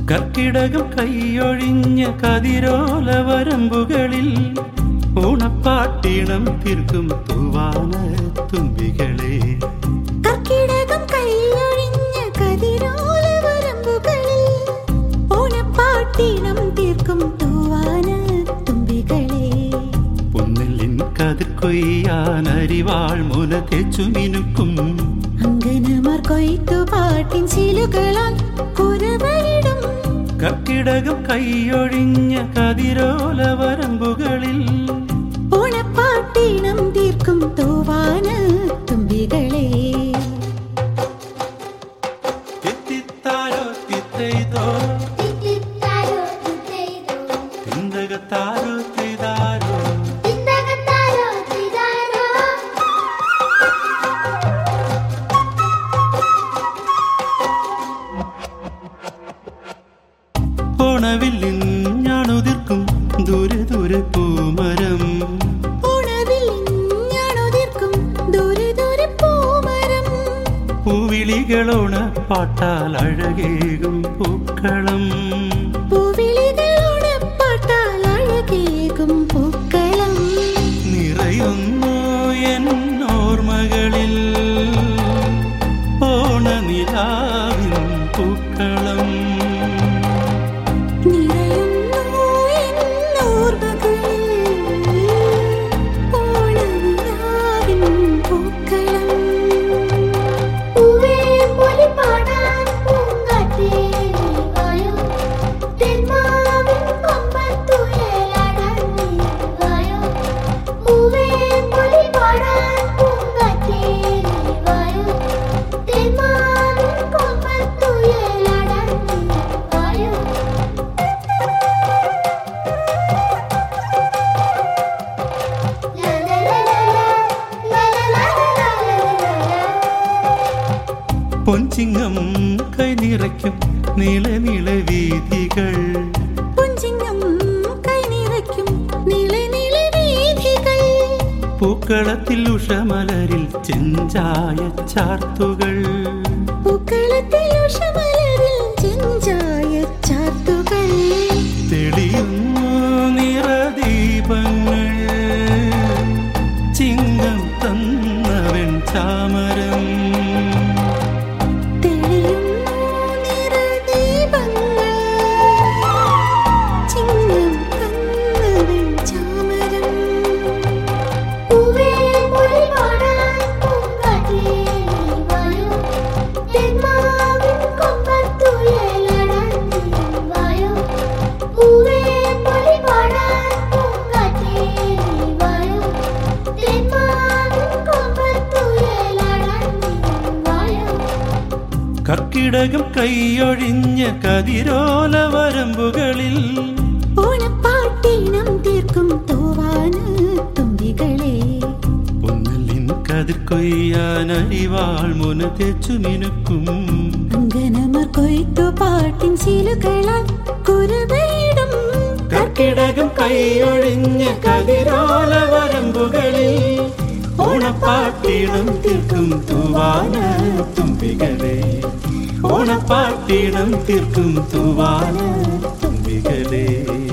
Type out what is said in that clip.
കർക്കിടകം കൈയൊഴിഞ്ഞ കതിരോല വരമ്പുകളിൽ ഓണപ്പാട്ടിണം തീർക്കും തൂവാന തുമ്പികളെ കർക്കിടകം കൈയൊഴിഞ്ഞ കതിരോല വരമ്പുകളിൽ ഓണപ്പാട്ടിണം തീർക്കും തൂവാന തുമ്പികളെ പൊന്നെല്ലിൻ കതിർ കൊയ്യാൻ അരിവാൾ മുല തേച്ചു മിനുക്കും അങ്കനമാർ കൊയ്ത്തു പാട്ടിൻ ശീലുകളാൽ കുരവയിടും കർക്കിടകം കൈയൊഴിഞ്ഞ കതിരോല വരമ്പുകളിൽ ഓണപ്പാട്ടിണം തീർക്കും തൂവാന തുമ്പികളെ തിത്തിത്താരോ തിത്തൈതോ തിന്തകത്താരോ തിതാരോ ഓണവില്ലിൻ ഞാനുതിർക്കും ദൂരെ ദൂരെ പൂമരം ഉണവിൽ ഞാനുതിർക്കും ദൂരെ ദൂരെ പൂമരം പൂവിളികളോണ പാട്ടാൽ അഴകേകും പൂക്കളം പൂവിളികളോട് പാട്ടാൽ അഴകേകും പൂക്കളം നിറയുന്നു എൻ ഓർമ്മകളിൽ ഓണനിലാവിൻ പൂക്കളം നിറയുന്നു എന്നോർമ്മകളിൽ ഓണനിലാവിൻ പൂക്കളം പൂവേ പൊലി പാടാൻ പൂങ്കാറ്റേ വായോ തെന്മാവിൻ കൊമ്പത്തുയലാടാൻ നീ വായോ പൂവേ പൊലി പാടാൻ പൂങ്കാറ്റേ വായോ തെന്മാവിൻ കൊമ്പത്തുയലാടാൻ നീ വായോ ലാ ലാ ലാ ലാ ലാ ലാ ലാ ലാ ലാ പൊൻചിങ്ങം കൈനിറയ്ക്കും നീള നീള വീതികൾ പുഞ്ചിങ്ങം കൈനിറയ്ക്കും നീള നീള വീഥികൾ പൂക്കളത്തിൽ ഉഷമലരിൽ ചെഞ്ചായ ചാർത്തുകൾ പൂക്കളത്തിൽ ഉഷമലരിൽ ചെഞ്ചായ ചാത്തുകൾ തെളിയുന്നു നിറദീപങ്ങൾ ചിങ്ങം തന്നവൻ ചാമരം തെളിയുന്നു നിറദീപങ്ങൾ ചിങ്ങം കന്നവൻ ചാമരം പൂവേ പൊലി പാടാൻ പൂങ്കാറ്റേ വായോ തെന്മാവിൻ കൊമ്പത്തുയലാടാൻ നീ വായോ പൂവേ പൊലി പാടാൻ പൂങ്കാറ്റേ വായോ തെന്മാവിൻ കൊമ്പത്തുയലാടാൻ നീ വായോ കർക്കിടകം കൈയൊഴിഞ്ഞ കതിരോല വരമ്പുകളിൽ ഓണപ്പാട്ടിനം തീർക്കും തൂവാന തുമ്പികളെ പൊന്നലിൻ കതിർ കൊയ്യാൻ അരിവാൾ മുന തെച്ചു മിനുക്കും അങ്കനമർ കൊയ്ത്തു പാട്ടിൻ ശീലുകളാൽ കുരവയിടും കർക്കിടകം കൈയൊഴിഞ്ഞ കതിരോല വരമ്പുകളിൽ ഓണപ്പാട്ടിണം തീർക്കും തൂവാന തുമ്പികളെ ഓണപ്പാട്ടിണം തീർക്കും തൂവാന തുമ്പികളെ